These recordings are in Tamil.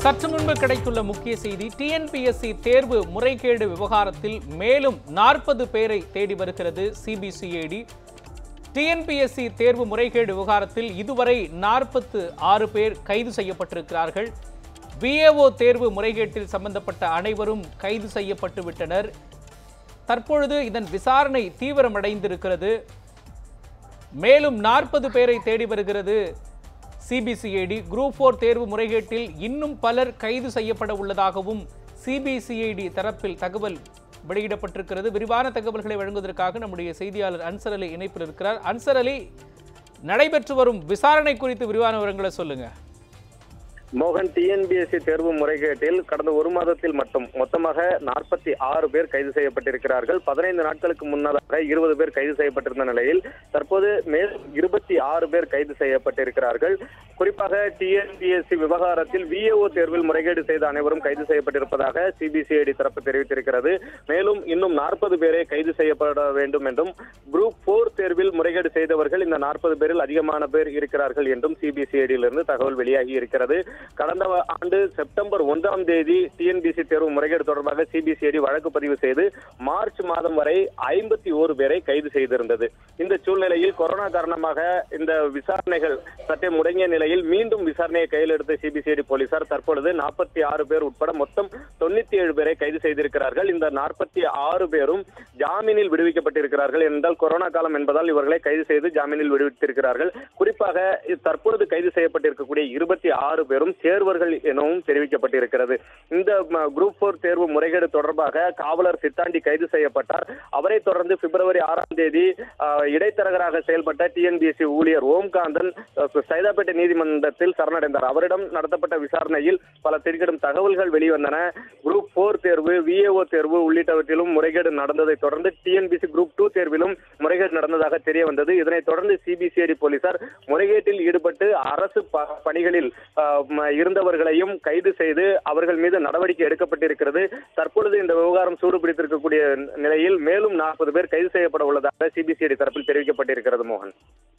சற்று முன்பு கிடைத்துள்ள முக்கிய செய்தி டிஎன்பிஎஸ்சி தேர்வு முறைகேடு விவகாரத்தில் மேலும் நாற்பது பேரை தேடி வருகிறது சிபிசிஐடி டிஎன்பிஎஸ்சி தேர்வு முறைகேடு விவகாரத்தில் இதுவரை நாற்பத்து ஆறு பேர் கைது செய்யப்பட்டிருக்கிறார்கள் விஏஓ தேர்வு முறைகேட்டில் சம்பந்தப்பட்ட அனைவரும் கைது செய்யப்பட்டு விட்டனர் தற்பொழுது இதன் விசாரணை தீவிரமடைந்திருக்கிறது மேலும் நாற்பது பேரை தேடி வருகிறது சிபிசிஐடி குரூப் ஃபோர் தேர்வு முறைகேட்டில் இன்னும் பலர் கைது செய்யப்பட உள்ளதாகவும் சிபிசிஐடி தரப்பில் தகவல் வெளியிடப்பட்டிருக்கிறது விரிவான தகவல்களை வழங்குவதற்காக நம்முடைய செய்தியாளர் அன்சர் அலி இணைப்பில் இருக்கிறார் அன்சர் அலி நடைபெற்று வரும் விசாரணை குறித்து விரிவான விவரங்களை சொல்லுங்க மோகன் டிஎன்பிஎஸ்சி தேர்வு முறைகேட்டில் கடந்த ஒரு மாதத்தில் மட்டும் மொத்தமாக நாற்பத்தி ஆறு பேர் கைது செய்யப்பட்டிருக்கிறார்கள் பதினைந்து நாட்களுக்கு முன்னதாக இருபது பேர் கைது செய்யப்பட்டிருந்த நிலையில் தற்போது மேலும் இருபத்தி ஆறு பேர் கைது செய்யப்பட்டிருக்கிறார்கள் குறிப்பாக டிஎன்பிஎஸ்சி விவகாரத்தில் விஏஓ தேர்வில் முறைகேடு செய்த அனைவரும் கைது செய்யப்பட்டிருப்பதாக சிபிசிஐடி தரப்பு தெரிவித்திருக்கிறது மேலும் இன்னும் நாற்பது பேரை கைது செய்யப்பட வேண்டும் என்றும் குரூப் போர் தேர்வில் முறைகேடு செய்தவர்கள் இந்த நாற்பது பேரில் அதிகமான பேர் இருக்கிறார்கள் என்றும் சிபிசிஐடியிலிருந்து தகவல் வெளியாகி இருக்கிறது கடந்த ஆண்டு செப்டம்பர் ஒன்றாம் தேதி டிஎன்பிசி தேர்வு முறைகேடு தொடர்பாக சிபிசிஐடி வழக்கு பதிவு செய்து மார்ச் மாதம் வரை ஐம்பத்தி ஓரு பேரை கைது செய்திருந்தது இந்த சூழ்நிலையில் கொரோனா காரணமாக இந்த விசாரணைகள் சற்றே முடங்கிய நிலையில் மீண்டும் விசாரணையை கையில் எடுத்த சிபிசிஐடி போலீசார் தற்பொழுது நாற்பத்தி ஆறு பேர் உட்பட மொத்தம் தொண்ணூத்தி ஏழு பேரை கைது செய்திருக்கிறார்கள் இந்த நாற்பத்தி ஆறு பேரும் ஜாமீனில் விடுவிக்கப்பட்டிருக்கிறார்கள் என்றால் கொரோனா காலம் என்பதால் இவர்களை கைது செய்து ஜாமீனில் விடுவித்திருக்கிறார்கள் குறிப்பாக தற்பொழுது கைது செய்யப்பட்டிருக்கக்கூடிய இருபத்தி ஆறு பேரும் தேர்வர்கள் எனவும் தெரிவிக்கப்பட்டிருக்கிறது இந்த குரூப் போர் தேர்வு முறைகேடு தொடர்பாக காவலர் சித்தாண்டி கைது செய்யப்பட்டார் அவரை தொடர்ந்து பிப்ரவரி ஆறாம் தேதி ஆஹ், இடைத்தரகராக செயல்பட்ட டிஎன்பிஎஸ்சி ஊழியர் ஓம்காந்தன் அஹ், சைதாப்பேட்டை நீதிமன்றத்தில் சரணடைந்தார் அவரிடம் நடத்தப்பட்ட விசாரணையில் பல திடுக்கிடும் தகவல்கள் வெளிவந்தன குரூப் போர் தேர்வு விஏஓ தேர்வு உள்ளிட்டவற்றிலும் முறைகேடு நடந்ததை தொடர்ந்து டிஎன்பிசி குரூப் டூ தேர்விலும் முறைகேடு நடந்ததாக தெரிய வந்தது இதனைத் தொடர்ந்து சிபிசிஐடி போலீசார் முறைகேட்டில் ஈடுபட்டு அரசு ப- பணிகளில் ஆஹ், ம- இருந்தவர்களையும் கைது செய்து அவர்கள் மீது நடவடிக்கை எடுக்கப்பட்டிருக்கிறது தற்பொழுது இந்த விவகாரம் சூடுபிடித்திருக்கக்கூடிய நிலையில் மேலும் நாற்பது பேர் கைது செய்யப்பட உள்ளதாக சிபிசிஐடி தரப்பில் தெரிவிக்கப்பட்டிருக்கிறது மோகன்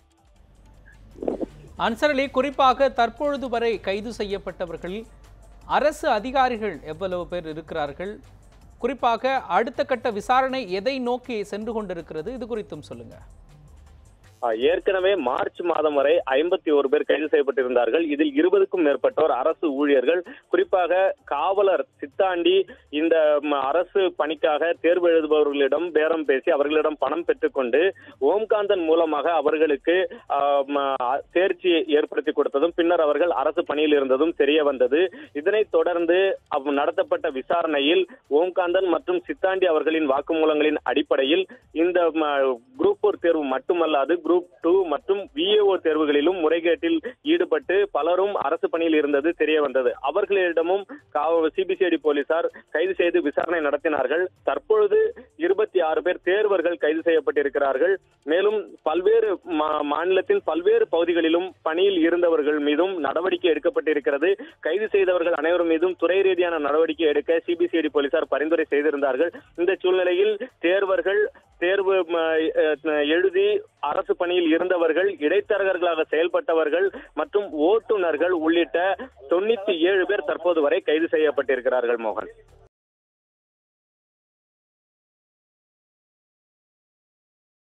அன்சர் அலி குறிப்பாக தற்பொழுது வரை கைது செய்யப்பட்டவர்கள் அரசு அதிகாரிகள் எவ்வளவு பேர் இருக்கிறார்கள் குறிப்பாக அடுத்த கட்ட விசாரணை எதை நோக்கி சென்று கொண்டிருக்கிறது இது குறித்தும் சொல்லுங்க ஆஹ் ஏற்கனவே மார்ச் மாதம் வரை ஐம்பத்தி ஒரு பேர் கைது செய்யப்பட்டிருந்தார்கள் இதில் இருபதுக்கும் மேற்பட்டோர் அரசு ஊழியர்கள் குறிப்பாக காவலர் சித்தாண்டி இந்த ம, அரசு பணிக்காக தேர்வு எழுதுபவர்களிடம் பேரம் பேசி அவர்களிடம் பணம் பெற்றுக்கொண்டு ஓம்காந்தன் மூலமாக அவர்களுக்கு ஆஹ், ம, தேர்ச்சி ஏற்படுத்தி கொடுத்ததும் பின்னர் அவர்கள் அரசு பணியில் இருந்ததும் தெரிய வந்தது இதனைத் தொடர்ந்து அவ் நடத்தப்பட்ட விசாரணையில் ஓம்காந்தன் மற்றும் சித்தாண்டி அவர்களின் வாக்குமூலங்களின் அடிப்படையில் இந்த ம, குரூப் போர் தேர்வு மட்டுமல்லாது குரூப் டூ மற்றும் விஏஓ தேர்வுகளிலும் முறைகேட்டில் ஈடுபட்டு பலரும் அரசு பணியில் இருந்தது தெரிய வந்தது அவர்களிடமும் சிபிசிஐடி போலீசார் கைது செய்து விசாரணை நடத்தினார்கள் தற்பொழுது இருபத்தி ஆறு பேர் தேர்வர்கள் கைது செய்யப்பட்டிருக்கிறார்கள் மேலும் பல்வேறு மா- மாநிலத்தின் பல்வேறு பகுதிகளிலும் பணியில் இருந்தவர்கள் மீதும் நடவடிக்கை எடுக்கப்பட்டிருக்கிறது கைது செய்தவர்கள் அனைவரும் மீதும் துறை ரீதியான நடவடிக்கை எடுக்க சிபிசிஐடி போலீசார் பரிந்துரை செய்திருந்தார்கள் இந்த சூழ்நிலையில் தேர்வர்கள் தேர்வு ம, அஹ், எழுதி அரசு பணியில் இருந்தவர்கள் இடைத்தரகர்களாக செயல்பட்டவர்கள் மற்றும் ஓட்டுநர்கள் உள்ளிட்ட தொண்ணூத்தி ஏழு பேர் தற்போது வரை கைது செய்யப்பட்டிருக்கிறார்கள் மோகன்